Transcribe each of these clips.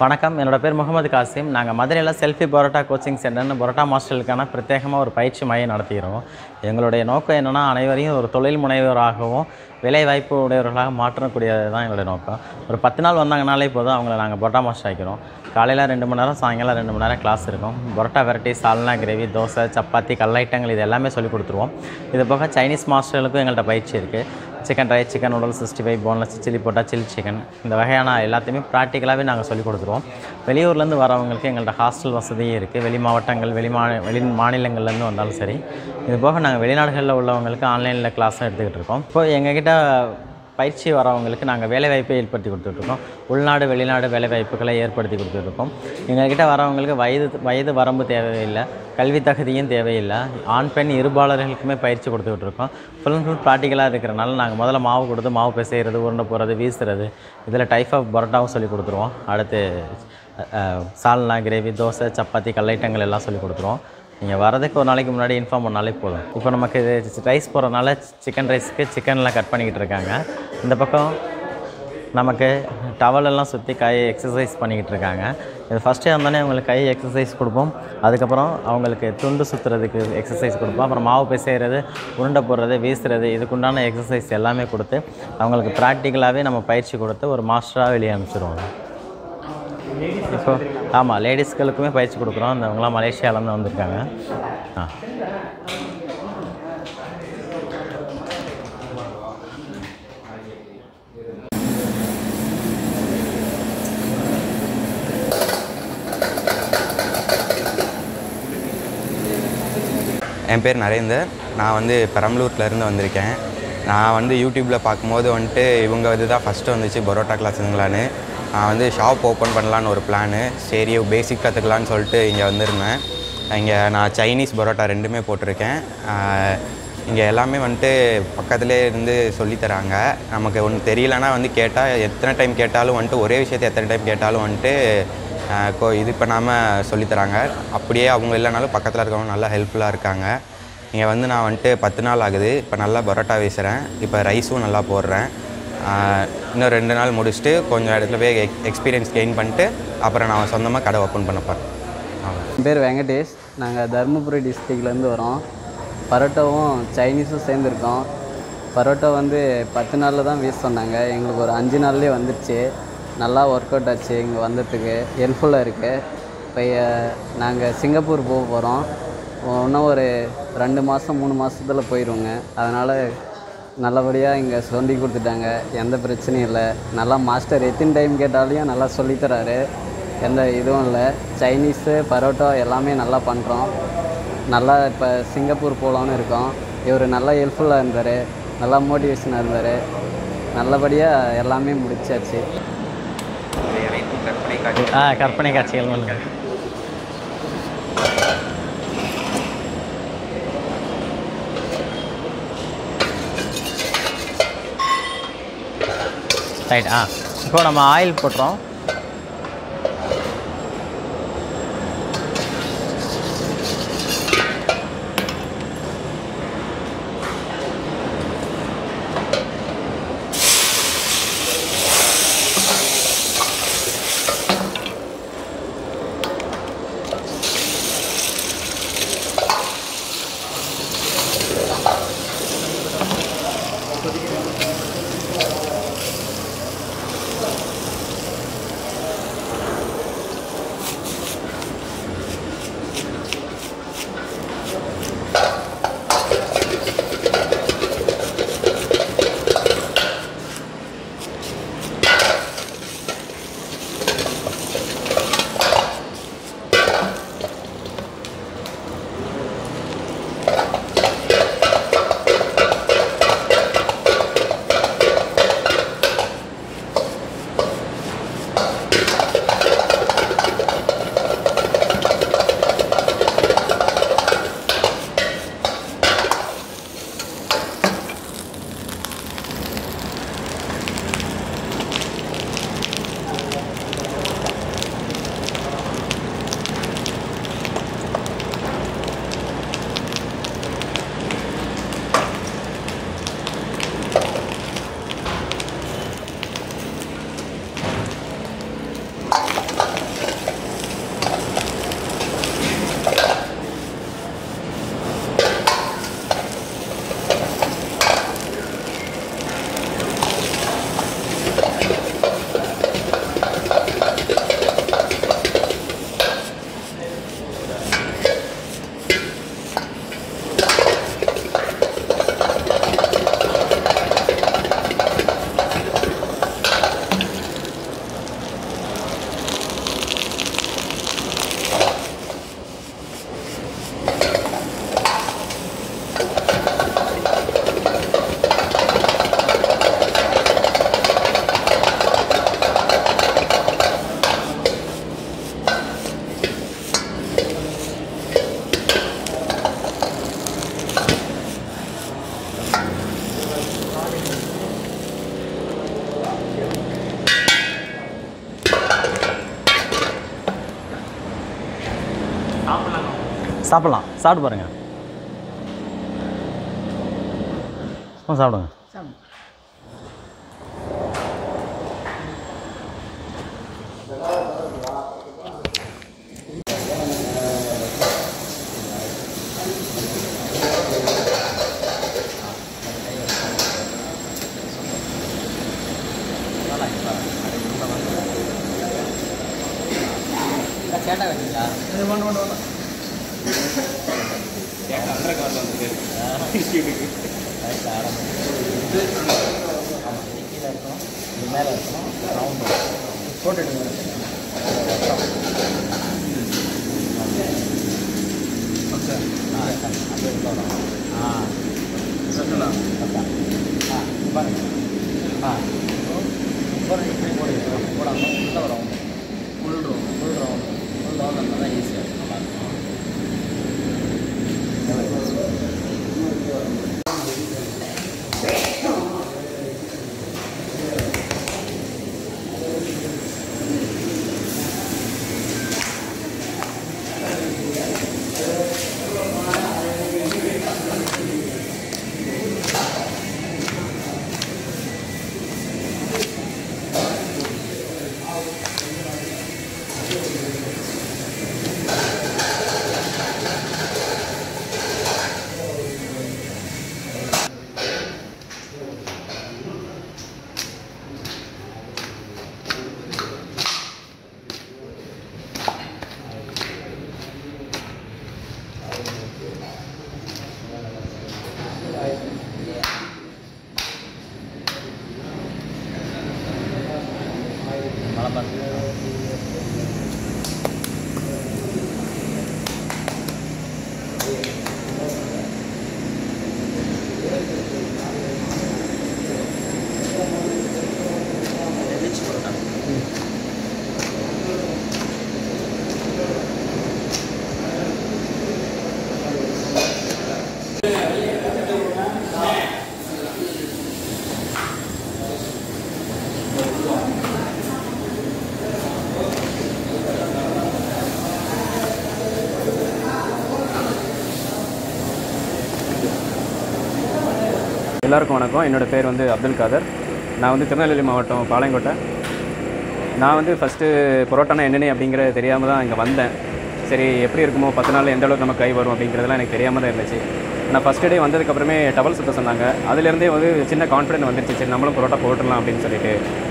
வணக்கம் என்னோட பேர் முகமது காசிம் நாங்கள் மதுரையில் செல்ஃபி பரோட்டா கோச்சிங் சென்டர்னு பரோட்டா மாஸ்டர்களுக்கான பிரத்யேகமாக ஒரு பயிற்சி மையம் நடத்துகிறோம் எங்களுடைய நோக்கம் என்னென்னா அனைவரையும் ஒரு தொழில் முனைவோராகவும் வேலை வாய்ப்பு உடையவர்களாக மாற்றக்கூடியது தான் எங்களுடைய நோக்கம் ஒரு பத்து நாள் வந்தாங்கனாலே போதும் அவங்கள நாங்கள் பரோட்டா மாஸ்டர் ஆக்கிறோம் காலையில் ரெண்டு மணி நேரம் சாயங்காலம் ரெண்டு மணி நேரம் கிளாஸ் இருக்கும் பரோட்டா வெரைட்டி சால்னா கிரேவி தோசை சப்பாத்தி கல்லைட்டங்கள் இது எல்லாமே சொல்லிக் கொடுத்துருவோம் இது போக சைனீஸ் மாஸ்டர்களுக்கும் எங்கள்கிட்ட பயிற்சி இருக்குது chicken rice chicken noodles sixty five boneless chilli போட்டா சில்லி சிக்கன் இந்த வகையான எல்லாத்தையுமே ப்ராக்டிக்கலாகவே நாங்கள் சொல்லிக் கொடுத்துருவோம் வெளியூர்லேருந்து வரவங்களுக்கு எங்கள்கிட்ட ஹாஸ்டல் வசதியும் இருக்குது வெளி மாவட்டங்கள் வெளி மா வெளி மாநிலங்கள்லேருந்து வந்தாலும் சரி இது போக நாங்கள் வெளிநாடுகளில் உள்ளவங்களுக்கு ஆன்லைனில் கிளாஸும் எடுத்துக்கிட்டு இருக்கோம் இப்போ எங்ககிட்ட பயிற்சி வரவங்களுக்கு நாங்கள் வேலைவாய்ப்பை ஏற்படுத்தி கொடுத்துட்ருக்கோம் உள்நாடு வெளிநாடு வேலைவாய்ப்புகளை ஏற்படுத்தி கொடுத்துட்ருக்கோம் எங்ககிட்ட வரவங்களுக்கு வயது வயது வரம்பு தேவையில்லை கல்வி தகுதியும் தேவையில்லை ஆண் பெண் இருபாலர்களுக்குமே பயிற்சி கொடுத்துக்கிட்டு இருக்கோம் ஃபுல் அண்ட் ஃபுல் ப்ராக்டிக்கலாக இருக்கிறனால நாங்கள் முதல்ல மாவு கொடுத்து மாவு பிசைகிறது உருண்டை போடுறது வீசுறது இதில் டைப் ஆஃப் பரோட்டாவும் சொல்லி கொடுத்துருவோம் அடுத்து அஹ், சால்னா கிரேவி தோசை சப்பாத்தி கல்லைட்டங்கள் எல்லாம் சொல்லி கொடுத்துருவோம் நீங்கள் வரதுக்கு ஒரு நாளைக்கு முன்னாடி இன்ஃபார்ம் பண்ணாலே போதும் இப்போ நமக்கு இது ரைஸ் போடுறதுனால சிக்கன் ரைஸ்க்கு சிக்கன்லாம் கட் பண்ணிக்கிட்டு இருக்காங்க இந்த பக்கம் நமக்கு டவல் எல்லாம் சுற்றி கை எக்ஸசைஸ் பண்ணிக்கிட்டு இருக்காங்க இது ஃபஸ்ட்டே வந்தோடனே அவங்களுக்கு கை எக்ஸசைஸ் கொடுப்போம் அதுக்கப்புறம் அவங்களுக்கு துண்டு சுற்றுறதுக்கு எக்ஸசைஸ் கொடுப்போம் அப்புறம் மாவு பிசைகிறது உருண்டை போடுறது வீசுறது இதுக்குண்டான எக்ஸசைஸ் எல்லாமே கொடுத்து அவங்களுக்கு ப்ராக்டிக்கலாகவே நம்ம பயிற்சி கொடுத்து ஒரு மாஸ்டராக வெளியே அனுப்பிச்சிடுவோம் இப்போ ஆமாம் லேடிஸ்களுக்குமே பயிற்சி கொடுக்குறோம் அந்த அவங்களாம் மலேசியாவிலேருந்து வந்திருக்காங்க ஆ என் பேர் நரேந்தர் நான் வந்து பெரம்பலூர்லேருந்து வந்திருக்கேன் நான் வந்து யூடியூப்பில் பார்க்கும்போது வந்துட்டு இவங்க வந்து தான் ஃபஸ்ட்டு வந்துச்சு பரோட்டா கிளாஸுங்களான்னு நான் வந்து ஷாப் ஓப்பன் பண்ணலான்னு ஒரு பிளானு சரி பேசிக் கற்றுக்கலான்னு சொல்லிட்டு இங்கே வந்திருந்தேன் இங்கே நான் சைனீஸ் பரோட்டா ரெண்டுமே போட்டிருக்கேன் இங்கே எல்லாமே வந்துட்டு பக்கத்துலேயே இருந்து சொல்லித் தராங்க நமக்கு ஒன்று தெரியலனா வந்து கேட்டால் எத்தனை டைம் கேட்டாலும் வந்துட்டு ஒரே விஷயத்தை எத்தனை டைம் கேட்டாலும் வந்துட்டு ஆஹ் கொ இது பண்ணாமல் சொல்லித்தராங்க அப்படியே அவங்க இல்லைனாலும் பக்கத்தில் இருக்கவங்க நல்லா ஹெல்ப்ஃபுல்லாக இருக்காங்க இங்கே வந்து நான் வந்துட்டு பத்து நாள் ஆகுது இப்போ நல்லா பரோட்டா வீசுகிறேன் இப்போ ரைஸும் நல்லா போடுறேன் ஆஹ் இன்னும் ரெண்டு நாள் முடிச்சுட்டு கொஞ்சம் இடத்துல போய் எக் எக்ஸ்பீரியன்ஸ் கெயின் பண்ணிட்டு அப்புறம் நான் சொந்தமாக கடை ஓப்பன் பண்ண போகிறேன் அவ்வளோ என் பேர் வெங்கடேஷ் நாங்கள் தருமபுரி டிஸ்ட்ரிக்ட்லேருந்து வரோம் பரோட்டாவும் சைனீஸும் சேர்ந்துருக்கோம் பரோட்டா வந்து பத்து நாளில் தான் வீச சொன்னாங்க எங்களுக்கு ஒரு அஞ்சு நாள்லேயே வந்துடுச்சு நல்லா ஒர்க் அவுட் ஆச்சு இங்கே வந்ததுக்கு ஹெல்ப்ஃபுல்லாக இருக்குது இப்போ நாங்கள் சிங்கப்பூர் போக போகிறோம் இன்னும் ஒரு ரெண்டு மாதம் மூணு மாதத்தில் போயிடுவோங்க அதனால் நல்லபடியாக இங்கே சொல்லி கொடுத்துட்டாங்க எந்த பிரச்சனையும் இல்லை நல்லா மாஸ்டர் எத்தனை டைம் கேட்டாலையும் நல்லா சொல்லித்தராரு எந்த இதுவும் இல்லை சைனீஸு பரோட்டா எல்லாமே நல்லா பண்ணுறோம் நல்லா இப்போ சிங்கப்பூர் போகலான்னு இருக்கோம் இவர் நல்லா ஹெல்ப்ஃபுல்லாக இருந்தார் நல்லா மோட்டிவேஷனாக இருந்தார் நல்லபடியாக எல்லாமே முடிச்சாச்சு ஆ கற்பனை காட்சிகள் பண்ணுங்க ரைட் ஆ இப்போ நம்ம ஆயில் போட்டுறோம் சாப்பிட்லாம் சாப்பிட்டு பாருங்கள் சும்மா சாப்பிடுங்க எல்லாருக்கும் வணக்கம் என்னோட பேர் வந்து அப்துல் காதர் நான் வந்து திருநெல்வேலி மாவட்டம் பாளையங்கோட்டை நான் வந்து ஃபஸ்ட்டு பரோட்டானா என்னென்னு அப்படிங்கிற தெரியாமல் தான் இங்கே வந்தேன் சரி எப்படி இருக்குமோ பத்து நாள் எந்த அளவுக்கு நம்ம கை வரும் அப்படிங்கிறதெல்லாம் எனக்கு தெரியாமல் தான் இருந்துச்சு நான் ஃபஸ்ட்டு டே வந்ததுக்கப்புறமே டபுள் சுத்த சொன்னாங்க அதுலேருந்தே வந்து சின்ன கான்ஃபிடென்ட் வந்துருச்சு சரி நம்மளும் பரோட்டா போட்டுடலாம் அப்படின்னு சொல்லிட்டு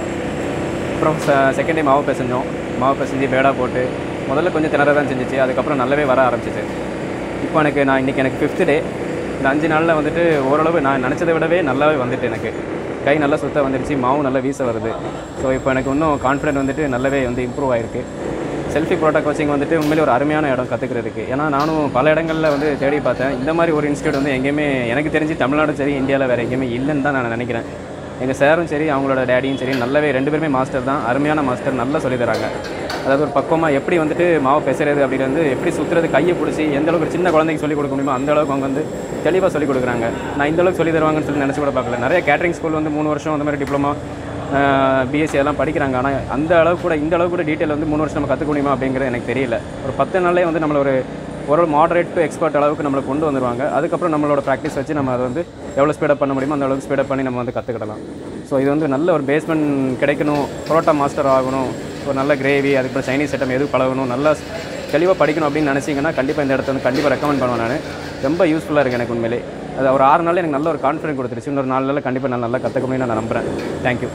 அப்புறம் செகண்ட் டே மாவு பிசைஞ்சோம் மாவு பிசைஞ்சு பேடா போட்டு முதல்ல கொஞ்சம் திணற தான் செஞ்சுச்சு அதுக்கப்புறம் நல்லாவே வர ஆரம்பிச்சிச்சு இப்போ எனக்கு நான் இன்றைக்கி எனக்கு ஃபிஃப்த்து டே இந்த அஞ்சு நாளில் வந்துட்டு ஓரளவு நான் நினச்சதை விடவே நல்லாவே வந்துட்டு எனக்கு கை நல்லா சுத்த வந்துருச்சு மாவு நல்லா வீச வருது ஸோ இப்போ எனக்கு இன்னும் கான்ஃபிடென்ட் வந்துட்டு நல்லாவே வந்து இம்ப்ரூவ் ஆயிருக்கு செல்ஃபி ப்ரோட்டா கோச்சிங் வந்துட்டு உண்மையிலே ஒரு அருமையான இடம் கற்றுக்கிறதுக்கு ஏன்னா நானும் பல இடங்களில் வந்து தேடி பார்த்தேன் இந்த மாதிரி ஒரு இன்ஸ்டியூட் வந்து எங்கேயுமே எனக்கு தெரிஞ்சு தமிழ்நாடும் சரி இந்தியாவில் வேறு எங்கேயுமே இல்லைன்னு தான் நான் நினைக்கிறேன் எங்கள் சாரும் சரி அவங்களோட டேடியும் சரி நல்லாவே ரெண்டு பேருமே மாஸ்டர் தான் அருமையான மாஸ்டர் நல்லா சொல்லித் தராங்க அதாவது ஒரு பக்குவமாக எப்படி வந்துட்டு மாவு பெசுறது அப்படி வந்து எப்படி சுற்றுறது கையை பிடிச்சி எந்த அளவுக்கு ஒரு சின்ன குழந்தைக்கு சொல்லிக் கொடுக்க முடியுமோ அந்த அளவுக்கு அவங்க வந்து தெளிவாக சொல்லிக் கொடுக்குறாங்க நான் இந்த அளவுக்கு சொல்லி தருவாங்கன்னு சொல்லி நினச்சி கூட பார்க்கல நிறைய கேட்டரிங் ஸ்கூல் வந்து மூணு வருஷம் அந்த மாதிரி டிப்ளமா பிஎஸ்சி அதெல்லாம் படிக்கிறாங்க ஆனால் அந்த அளவுக்கு கூட இந்த அளவுக்கு கூட டீட்டெயில் வந்து மூணு வருஷம் நம்ம கற்றுக்க முடியுமா அப்படிங்கிறது எனக்கு தெரியல ஒரு பத்து நாளே வந்து நம்மள ஒரு ஒரு மாடரேட் டு எக்ஸ்பர்ட் அளவுக்கு நம்மளை கொண்டு வந்துருவாங்க அதுக்கப்புறம் நம்மளோட ப்ராக்டிஸ் வச்சு நம்ம அதை வந்து எவ்வளோ ஸ்பீடப் பண்ண முடியுமோ அந்த அளவுக்கு ஸ்பீடப் பண்ணி நம்ம வந்து கற்றுக்கிடலாம் ஸோ இது வந்து நல்ல ஒரு பேஸ்மெண்ட் கிடைக்கணும் பரோட்டா மாஸ்டர் ஆகணும் ஒரு நல்ல கிரேவி அதுக்கப்புறம் சைனீஸ் ஐட்டம் எது பழகணும் நல்லா தெளிவாக படிக்கணும் அப்படின்னு நினச்சிங்கன்னா கண்டிப்பாக இந்த இடத்த வந்து கண்டிப்பாக ரெக்கமெண்ட் பண்ணுவேன் நான் ரொம்ப யூஸ்ஃபுல்லாக இருக்குது எனக்கு உண்மையிலே அது ஒரு ஆறு நாள் எனக்கு நல்ல ஒரு கான்ஃபிடென்ட் கொடுத்துருச்சு இன்னொரு நாலு நாளில் கண்டிப்பாக நான் நல்லா கற்றுக்க முடியும்னு நான் நம்புகிறேன் தேங்க்யூ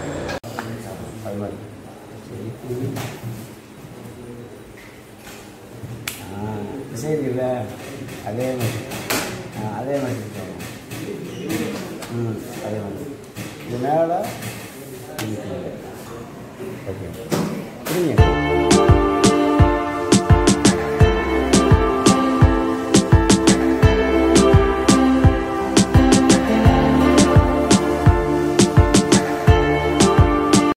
சரிங்கள அதே மாதிரி ஆ அதே மாதிரி போகும். ம் அதே மாதிரி இது மேலே இது கீழே. ஓகே புரியுங்க